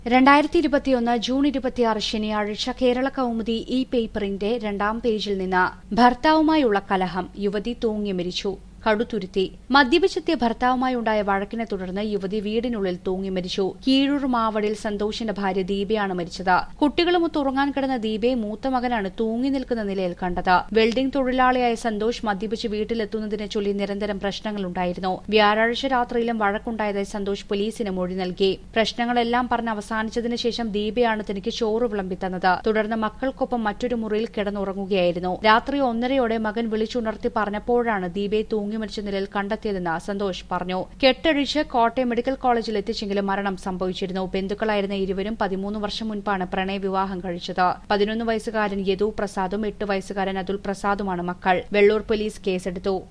രണ്ടായിരത്തി ഇരുപത്തിയൊന്ന് ജൂൺ ഇരുപത്തിയാറ് ശനിയാഴ്ച കേരള കൗമുദി ഇ പേപ്പറിന്റെ രണ്ടാം പേജിൽ നിന്ന് ഭർത്താവുമായുള്ള കലഹം യുവതി തൂങ്ങി മരിച്ചു കടുത്തുരുത്തി മദ്യപിച്ചെത്തിയ ഭർത്താവുമായുണ്ടായ വഴക്കിനെ തുടർന്ന് യുവതി വീടിനുള്ളിൽ തൂങ്ങി മരിച്ചു കീഴൂർ മാവടിൽ സന്തോഷിന്റെ ഭാര്യ ദീപയാണ് മരിച്ചത് കുട്ടികളുമൊത്ത് ഉറങ്ങാൻ കിടന്ന ദീപയെ മൂത്ത മകനാണ് തൂങ്ങി നിൽക്കുന്ന നിലയിൽ കണ്ടത് വെൽഡിംഗ് തൊഴിലാളിയായ സന്തോഷ് മദ്യപിച്ച് വീട്ടിലെത്തുന്നതിനെ ചൊല്ലി നിരന്തരം പ്രശ്നങ്ങളുണ്ടായിരുന്നു വ്യാഴാഴ്ച രാത്രിയിലും വഴക്കുണ്ടായതായി സന്തോഷ് പോലീസിന് മൊഴി നൽകി പ്രശ്നങ്ങളെല്ലാം പറഞ്ഞ് അവസാനിച്ചതിന് ശേഷം ദീപയാണ് തനിക്ക് ചോറ് വിളമ്പി തന്നത് തുടർന്ന് മക്കൾക്കൊപ്പം മറ്റൊരു മുറിയിൽ കിടന്നുറങ്ങുകയായിരുന്നു രാത്രി ഒന്നരയോടെ മകൻ വിളിച്ചുണർത്തി പറഞ്ഞപ്പോഴാണ് ദീപയെ തൂങ്ങി മരിച്ച നിലയിൽ കണ്ടെത്തിയതെന്ന് സന്തോഷ് പറഞ്ഞു കെട്ടഴിച്ച് കോട്ടയം മെഡിക്കൽ കോളേജിൽ എത്തിച്ചെങ്കിലും മരണം സംഭവിച്ചിരുന്നു ബന്ധുക്കളായിരുന്ന ഇരുവരും പതിമൂന്ന് വർഷം മുൻപാണ് പ്രണയവിവാഹം കഴിച്ചത് പതിനൊന്ന് വയസ്സുകാരൻ യദു പ്രസാദും എട്ട് വയസ്സുകാരൻ അതുൽ പ്രസാദുമാണ് മക്കൾ വെള്ളൂർ പോലീസ് കേസെടുത്തു